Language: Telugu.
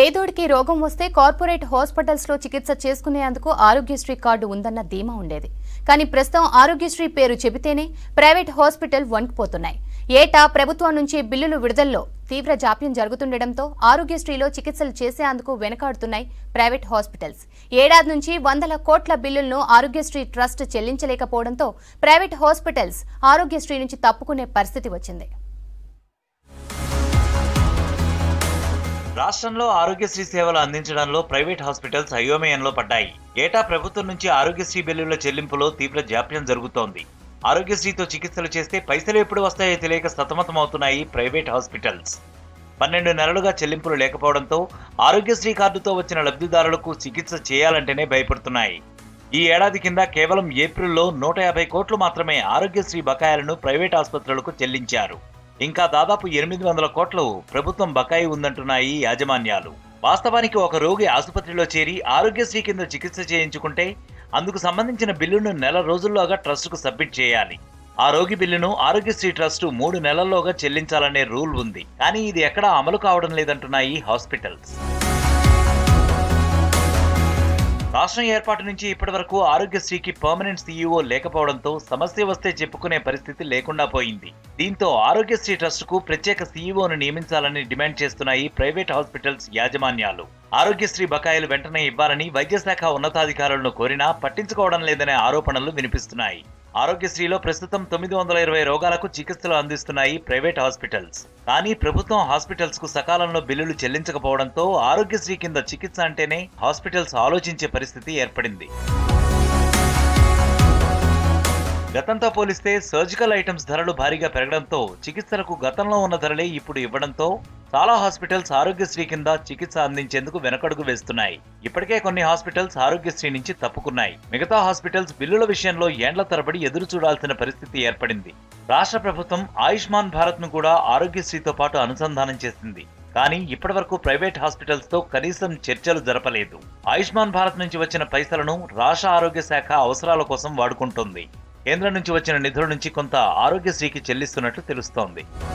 పేదోడికి రోగం వస్తే కార్పొరేట్ హాస్పిటల్స్ లో చికిత్స చేసుకునేందుకు ఆరోగ్యశ్రీ కార్డు ఉందన్న ధీమా ఉండేది కానీ ప్రస్తుతం ఆరోగ్యశ్రీ పేరు చెబితేనే ప్రైవేట్ హాస్పిటల్ వణికిపోతున్నాయి ఏటా ప్రభుత్వం నుంచి బిల్లులు విడుదలలో తీవ్ర జాప్యం జరుగుతుండటంతో ఆరోగ్యశ్రీలో చికిత్సలు చేసేందుకు వెనకాడుతున్నాయి ప్రైవేట్ హాస్పిటల్స్ ఏడాది నుంచి వందల కోట్ల బిల్లులను ఆరోగ్యశ్రీ ట్రస్ట్ చెల్లించలేకపోవడంతో ప్రైవేట్ హాస్పిటల్స్ ఆరోగ్యశ్రీ నుంచి తప్పుకునే పరిస్థితి వచ్చింది రాష్ట్రంలో ఆరోగ్యశ్రీ సేవలు అందించడంలో ప్రైవేట్ హాస్పిటల్స్ అయోమయంలో పడ్డాయి ఏటా ప్రభుత్వం నుంచి ఆరోగ్యశ్రీ బిల్లుల చెల్లింపులో తీవ్ర జాప్యం జరుగుతోంది ఆరోగ్యశ్రీతో చికిత్సలు చేస్తే పైసలు ఎప్పుడు వస్తాయో తెలియక సతమతమవుతున్నాయి ప్రైవేట్ హాస్పిటల్స్ పన్నెండు నెలలుగా చెల్లింపులు లేకపోవడంతో ఆరోగ్యశ్రీ కార్డుతో వచ్చిన లబ్ధిదారులకు చికిత్స చేయాలంటేనే భయపడుతున్నాయి ఈ ఏడాది కింద కేవలం ఏప్రిల్లో నూట యాభై కోట్లు మాత్రమే ఆరోగ్యశ్రీ బకాయిలను ప్రైవేట్ ఆసుపత్రులకు చెల్లించారు ఇంకా దాదాపు ఎనిమిది వందల కోట్లు ప్రభుత్వం బకాయి ఉందంటున్నాయి యాజమాన్యాలు వాస్తవానికి ఒక రోగి ఆసుపత్రిలో చేరి ఆరోగ్యశ్రీ కింద చికిత్స చేయించుకుంటే అందుకు సంబంధించిన బిల్లును నెల రోజుల్లోగా ట్రస్టుకు సబ్మిట్ చేయాలి ఆ రోగి బిల్లును ఆరోగ్యశ్రీ ట్రస్టు మూడు నెలల్లోగా చెల్లించాలనే రూల్ ఉంది కానీ ఇది ఎక్కడా అమలు కావడం లేదంటున్నాయి హాస్పిటల్స్ రాష్ట్రం ఏర్పాటు నుంచి ఇప్పటి వరకు ఆరోగ్యశ్రీకి పర్మనెంట్ సీఈఓ లేకపోవడంతో సమస్య వస్తే చెప్పుకునే పరిస్థితి లేకుండా పోయింది దీంతో ఆరోగ్యశ్రీ ట్రస్టుకు ప్రత్యేక సీఈఓను నియమించాలని డిమాండ్ చేస్తున్నాయి ప్రైవేట్ హాస్పిటల్స్ యాజమాన్యాలు ఆరోగ్యశ్రీ బకాయిలు వెంటనే ఇవ్వాలని వైద్యశాఖ ఉన్నతాధికారులను కోరినా పట్టించుకోవడం లేదనే ఆరోపణలు వినిపిస్తున్నాయి ఆరోగ్యశ్రీలో ప్రస్తుతం తొమ్మిది వందల ఇరవై రోగాలకు చికిత్సలు అందిస్తున్నాయి ప్రైవేట్ హాస్పిటల్స్ కానీ ప్రభుత్వం హాస్పిటల్స్ కు సకాలంలో బిల్లులు చెల్లించకపోవడంతో ఆరోగ్యశ్రీ కింద చికిత్స అంటేనే హాస్పిటల్స్ ఆలోచించే పరిస్థితి ఏర్పడింది గతంతో పోలిస్తే సర్జికల్ ఐటమ్స్ ధరలు భారీగా పెరగడంతో చికిత్సలకు గతంలో ఉన్న ధరలే ఇప్పుడు ఇవ్వడంతో చాలా హాస్పిటల్స్ ఆరోగ్యశ్రీ కింద చికిత్స అందించేందుకు వెనకడుగు వేస్తున్నాయి ఇప్పటికే కొన్ని హాస్పిటల్స్ ఆరోగ్యశ్రీ నుంచి తప్పుకున్నాయి మిగతా హాస్పిటల్స్ బిల్లుల విషయంలో ఏండ్ల తరబడి ఎదురు చూడాల్సిన పరిస్థితి ఏర్పడింది రాష్ట్ర ప్రభుత్వం ఆయుష్మాన్ భారత్ ను కూడా ఆరోగ్యశ్రీతో పాటు అనుసంధానం చేసింది కానీ ఇప్పటివరకు ప్రైవేట్ హాస్పిటల్స్ తో కనీసం చర్చలు జరపలేదు ఆయుష్మాన్ భారత్ నుంచి వచ్చిన పైసలను రాష్ట్ర ఆరోగ్య శాఖ అవసరాల కోసం వాడుకుంటోంది కేంద్రం నుంచి వచ్చిన నిధుల నుంచి కొంత ఆరోగ్యశ్రీకి చెల్లిస్తున్నట్లు తెలుస్తోంది